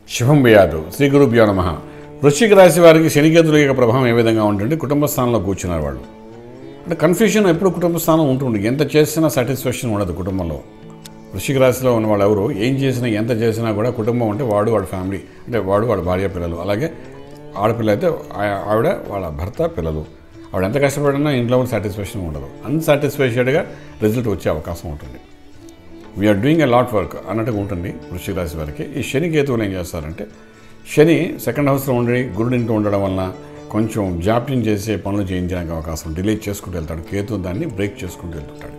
శుభం వ్యాధు శ్రీ గురుభ్యో నమ వృశ్చిక రాశి వారికి శనికేతుల యొక్క ప్రభావం ఏ విధంగా ఉంటుంది కుటుంబ స్థానంలో కూర్చున్నారు వాళ్ళు అంటే కన్ఫ్యూజన్ ఎప్పుడు కుటుంబ స్థానం ఉంటుంది ఎంత చేసినా సాటిస్ఫాక్షన్ ఉండదు కుటుంబంలో వృశ్చిక రాశిలో ఉన్న వాళ్ళు ఎవరు ఏం చేసినా ఎంత చేసినా కూడా కుటుంబం అంటే వాడు వాడి ఫ్యామిలీ అంటే వాడు వాడి భార్య పిల్లలు అలాగే ఆడపిల్ల అయితే ఆ- ఆవిడ వాళ్ళ భర్త పిల్లలు ఆవిడ ఎంత కష్టపడినా ఇంట్లో కూడా సాటిస్ఫాక్షన్ ఉండదు అన్సాటిస్ఫైడ్గా రిజల్ట్ వచ్చే అవకాశం ఉంటుంది we're doing a lot work అన్నట్టుగా ఉంటుంది వృశ్చిక రాశి వారికి ఈ శని కేతువులు ఏం చేస్తారంటే శని సెకండ్ హౌస్లో ఉండి గురుడు ఇంట్లో ఉండడం వలన కొంచెం జాప్యం చేసే పనులు చేయించడానికి అవకాశం డిలే చేసుకుంటూ వెళ్తాడు కేతు దాన్ని బ్రేక్ చేసుకుంటూ వెళ్తుంటాడు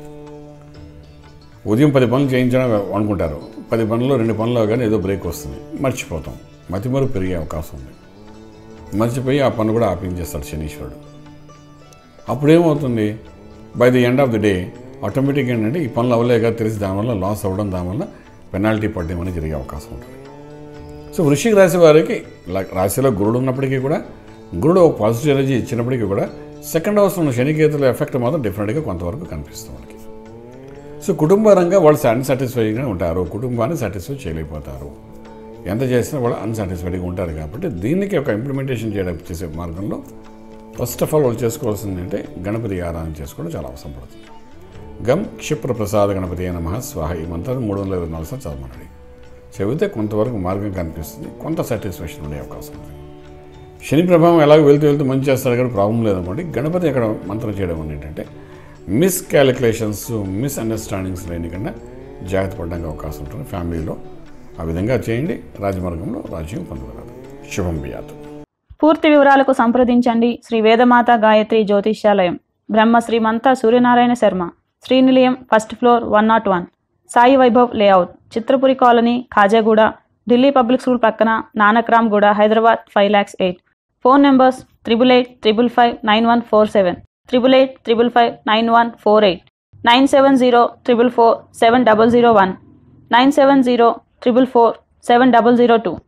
ఉదయం పది పనులు చేయించడం అనుకుంటారు పది పనుల్లో రెండు పనులు కానీ ఏదో బ్రేక్ వస్తుంది మర్చిపోతాం మతిమరుపు పెరిగే అవకాశం ఉంది మర్చిపోయి ఆ పని కూడా ఆపించేస్తాడు శనీశ్వరుడు అప్పుడేమవుతుంది by the end of the day ఆటోమేటిక్గా ఏంటంటే ఈ పనులు అవ్వలేక తెలిసి దానివల్ల లాస్ అవ్వడం దానివల్ల పెనాల్టీ పడడం అనేది జరిగే అవకాశం ఉంటుంది సో వృశ్చిక రాశి వారికి లా- రాశిలో గురుడు ఉన్నప్పటికీ కూడా గురుడు ఒక పాజిటివ్ ఎనర్జీ ఇచ్చినప్పటికీ కూడా సెకండ్ హౌస్లో ఉన్న శనికేతుల ఎఫెక్ట్ మాత్రం డిఫరెంట్గా కొంతవరకు కనిపిస్తుంది మనకి సో కుటుంబరంగా వాళ్ళు అన్సాటిస్ఫైడ్గా ఉంటారు కుటుంబాన్ని సాటిస్ఫై చేయలేకపోతారు ఎంత చేసినా వాళ్ళు అన్సాటిస్ఫైడ్గా ఉంటారు కాబట్టి దీనికి ఒక ఇంప్లిమెంటేషన్ చేయడం చేసే మార్గంలో ఫస్ట్ ఆఫ్ ఆల్ వాళ్ళు చేసుకోవాల్సింది అంటే గణపతి ఆరాధన చేసుకోవడం చాలా అవసరం పడుతుంది గం క్షిప్ర ప్రసాద గణపతి నమ స్వాహ ఈ మంత్రాన్ని మూడు వందల ఇరవై నాలుగు సార్లు చదవమన్నాడు చెబితే కొంతవరకు మార్గం కనిపిస్తుంది కొంత సాటిస్ఫాక్షన్ ఉండే అవకాశం ఉంది శని ప్రభావం ఎలాగో వెళ్తూ వెళ్తూ మంచి చేస్తారు కానీ ప్రాబ్లం లేదనుకోండి గణపతి అక్కడ మంత్రం చేయడం అనేది ఏంటంటే మిస్ క్యాలిక్యులేషన్స్ మిస్ అండర్స్టాండింగ్స్ లేని కన్నా జాగ్రత్త పడడానికి అవకాశం ఉంటుంది ఫ్యామిలీలో ఆ విధంగా చేయండి రాజమార్గంలో రాజ్యం పొందగలరు శుభం బియాతు పూర్తి వివరాలకు సంప్రదించండి Shri Vedamata Gayatri Jyotishyalayam Brahma Srimantha Suryanarayana Sharma Srinilayam first floor one nought one Sai Vaibhav layout Chitrapuri colony Khajaguda Delhi public school పక్కన Nanakramguda Hyderabad five lakhs eight phone numbers triple eight triple five nine one four seven triple eight triple five nine one four eight nine seven zero triple four seven double zero one nine seven zero triple four seven double zero two